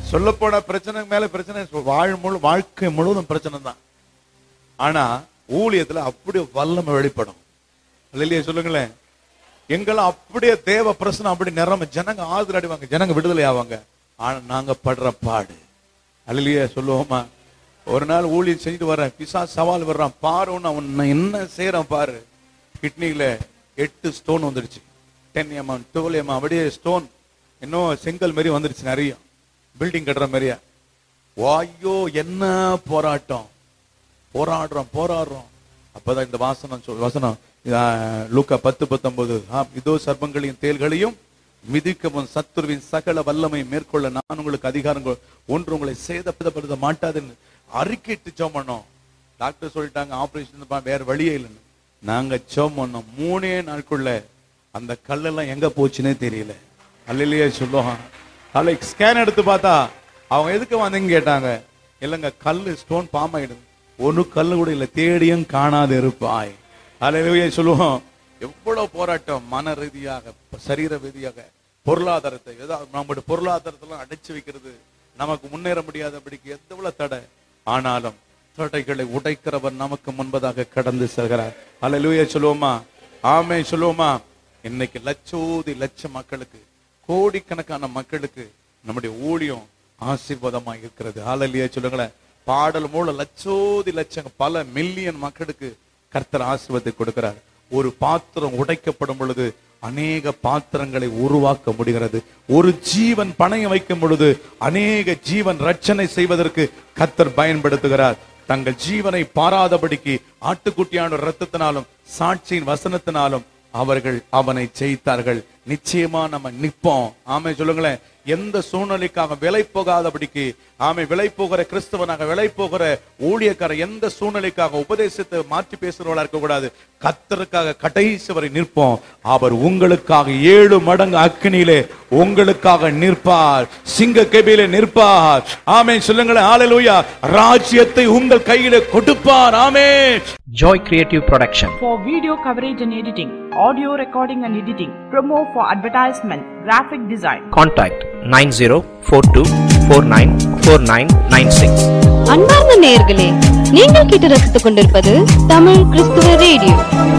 சொல்ல போன பிரச்சனை மேல பிரச்சனை வாழ் முழு வாழ்க்கை முழுவதும் பிரச்சனை தான் ஆனா ஊழியத்துல அப்படியே வல்லமை வெளிப்படும் இல்லையா சொல்லுங்களேன் எங்கெல்லாம் அப்படியே தேவ பிரச்சனை அப்படி நிறம ஜனங்க ஆறுதல் அடைவாங்க ஜனங்க விடுதலை ஆவாங்க ஆனா நாங்க படுற பாடு அல்லையா சொல்லுவோமா ஒரு நாள் ஊழியம் செஞ்சுட்டு வரேன் பிசா சவால் வர்றான் பாரு ஒண்ணு அவன் நான் என்ன செய்யறான் பாரு கிட்னில எட்டு ஸ்டோன் வந்துடுச்சு டென் எம்எம் டுவெல் எம்எம் அப்படியே ஸ்டோன் இன்னும் செங்கல் மாதிரி வந்துடுச்சு நிறைய பில்டிங் கட்டுற மாதிரியா ஐயோ என்ன போராட்டம் போராடுறோம் போராடுறோம் அப்பதான் இந்த வாசனம் சொல் வசனம் ஆஹ், லூக்கா பத்து பத்தொன்பது ஆம், இதோ சர்ப்பங்களையும் தேள்களையும் மிதிக்கவும் சத்துருவின் சகல வல்லமை மேற்கொள்ள நான் உங்களுக்கு அதிகாரம் கொ- ஒன்று உங்களை சேதப்படுத்த மாட்டாதுன்னு அறிக்கைட்டு ஜெபம் பண்ணோம் டாக்டர் சொல்லிட்டாங்க ஆபரேஷன் வேற வழியே இல்லைன்னு நாங்க ஜெபம் பண்ணோம் மூணே நாட்குள்ள அந்த கல்லெல்லாம் எங்க போச்சுன்னே தெரியல அல்லையே சொல்லுவான் நாளைக்கு ஸ்கேன் எடுத்து பார்த்தா அவங்க எதுக்கு வந்தீங்க கேட்டாங்க இல்லைங்க கல்லு ஸ்டோன் பாம் ஆயிடுது ஒரு கல்லு கூட இல்ல தேடியும் காணாது இருப்பாய் அல்லையே சொல்லுவோம் எவ்வளவு போராட்டம் மன ரீதியாக சரீர ரீதியாக பொருளாதாரத்தை ஏதாவது நம்முடைய பொருளாதாரத்தெல்லாம் அடைச்சு வைக்கிறது நமக்கு முன்னேற முடியாதபடிக்கு எவ்வளவு தடை ஆனாலும் தடைகளை உடைக்கிறவர் நமக்கு முன்பதாக கடந்து செல்கிறார் அல்லேலூயா சொல்லுவோமா ஆமே சொல்லுவோமா இன்னைக்கு லட்சோதி லட்ச மக்களுக்கு கோடிக்கணக்கான மக்களுக்கு நம்முடைய ஊழியம் ஆசீர்வாதமா இருக்கிறது ஹalleluya சொல்லுங்களேன் பாடல் மூலம் லட்சோதி லட்சம் பல மில்லியன் மக்களுக்கு கர்த்தர் ஆசீர்வாதத்தை கொடுக்கிறார் ஒரு பாத்திரம் உடைக்கப்படும் பொழுது அநேக பாத்திரங்களை உருவாக்க முடிகிறது ஒரு ஜீவன் பணையம் வைக்கும் பொழுது அநேக ஜீவன் ரட்சனை செய்வதற்கு கர்த்தர் பயன்படுத்துகிறார் தங்கள் ஜீவனை பாராதபடிக்கு ஆட்டுக்குட்டியான ரத்தத்தினாலும் சாட்சியின் வசனத்தினாலும் அவர்கள் அவனை ஜெயித்தார்கள் நிச்சயமா நம்ம நிப்போம் ஆமை சொல்லுங்களேன் எந்த சூழ்நிலைக்காக விலை போகாதபடிக்கு ஆமை விலை போகிற கிறிஸ்தவனாக விலை போகிற ஊழியக்கார எந்த சூழ்நிலைக்காக உபதேசத்தை மாற்றி பேசுறவளா இருக்க கூடாது கத்தருக்காக கடைசி வரை நிற்போம் அவர் உங்களுக்காக ஏழு மடங்கு அக்கினியிலே உங்களுக்காக நிற்பார் சிங்க கெபியிலே நிற்பார் ஆமே சொல்லுங்களேன் ஹalleluya ராஜ்யத்தை உங்கள் கையிலே கொடுப்பார் ஆமே Joy Creative Production. for video coverage and editing, audio recording and editing, promo for advertisement, graphic design. Contact 9042494996. அன்பார்ந்த நேயர்களே நீங்கள் கேட்டு ரசித்துக் கொண்டிருப்பது தமிழ் கிறிஸ்துவ ரேடியோ